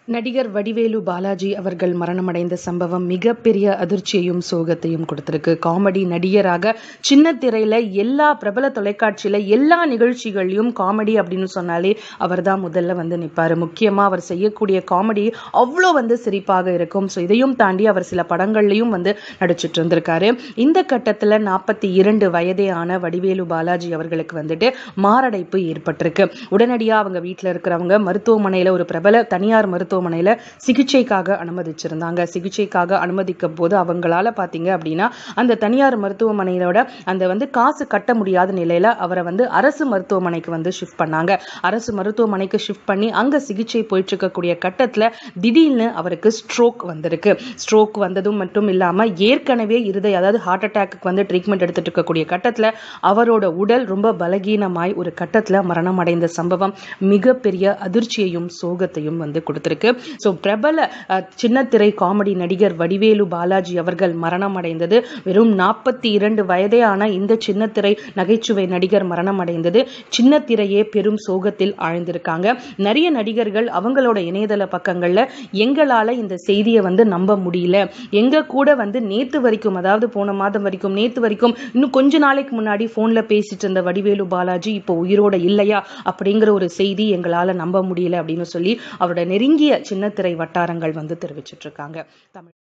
நடிகர் வடிவேலு பாலாஜி அவர்கள் மரணமடைந்த சம்பவம் மிகப்பெரிய அதிர்ச்சியையும் சோகத்தையும் கொடுத்திருக்கு காமெடி நடிகராக சின்ன திரையில எல்லா பிரபல தொலைக்காட்சியில எல்லா நிகழ்ச்சிகள்லையும் காமெடி அப்படின்னு சொன்னாலே அவர் தான் முதல்ல வந்து நிற்பாரு முக்கியமா அவர் செய்யக்கூடிய காமெடி அவ்வளோ வந்து சிரிப்பாக இருக்கும் ஸோ இதையும் தாண்டி அவர் சில படங்கள்லையும் வந்து நடிச்சிட்டு இருந்திருக்காரு இந்த கட்டத்தில் நாற்பத்தி இரண்டு வயதே ஆன வடிவேலு பாலாஜி அவர்களுக்கு வந்துட்டு மாரடைப்பு ஏற்பட்டிருக்கு உடனடியாக அவங்க வீட்டில் இருக்கிறவங்க மருத்துவமனையில் ஒரு பிரபல தனியார் மருத்துவமனையில் சிகிச்சைக்காக அனுமதிச்சிருந்தாங்க சிகிச்சைக்காக அனுமதிக்கும் போது அவங்களால பார்த்தீங்க அப்படின்னா அந்த தனியார் மருத்துவமனையோட அந்த வந்து காசு கட்ட முடியாத நிலையில அவரை வந்து அரசு மருத்துவமனைக்கு வந்து ஷிஃப்ட் பண்ணாங்க அரசு மருத்துவமனைக்கு ஷிஃப்ட் பண்ணி அங்க சிகிச்சை போயிட்டு இருக்கக்கூடிய கட்டத்துல திடீர்னு அவருக்கு ஸ்ட்ரோக் வந்திருக்கு ஸ்ட்ரோக் வந்ததும் மட்டும் இல்லாம ஏற்கனவே இருதய அதாவது ஹார்ட் அட்டாக்கு வந்து ட்ரீட்மெண்ட் எடுத்துட்டு இருக்கக்கூடிய கட்டத்துல அவரோட உடல் ரொம்ப பலகீனமாய் ஒரு கட்டத்துல மரணம் அடைந்த சம்பவம் மிகப்பெரிய அதிர்ச்சியையும் சோகத்தையும் வந்து கொடுத்திருக்கு ஸோ பிரபல அஹ், சின்னத்திரை காமெடி நடிகர் வடிவேலு பாலாஜி அவர்கள் மரணம் அடைந்தது வெறும் நாற்பத்தி இரண்டு வயதே ஆன இந்த சின்னத்திரை நகைச்சுவை நடிகர் மரணம் அடைந்தது சின்னத்திரையே பெரும் சோகத்தில் ஆழ்ந்திருக்காங்க நிறைய நடிகர்கள் அவங்களோட இணையதள பக்கங்கள்ல எங்களால இந்த செய்தியை வந்து நம்ப முடியல எங்க கூட வந்து நேத்து வரைக்கும் அதாவது போன மாதம் வரைக்கும் நேத்து வரைக்கும் இன்னும் கொஞ்ச நாளைக்கு முன்னாடி போன்ல பேசிட்டு இருந்த வடிவேலு பாலாஜி இப்போ உயிரோட இல்லையா அப்படிங்கிற ஒரு செய்தி எங்களால நம்ப முடியல அப்படின்னு சொல்லி அவரோட நெருங்கிய சின்னத்திரை வட்டாரங்கள் வந்து தெரிவிச்சிட்டு இருக்காங்க தமிழ்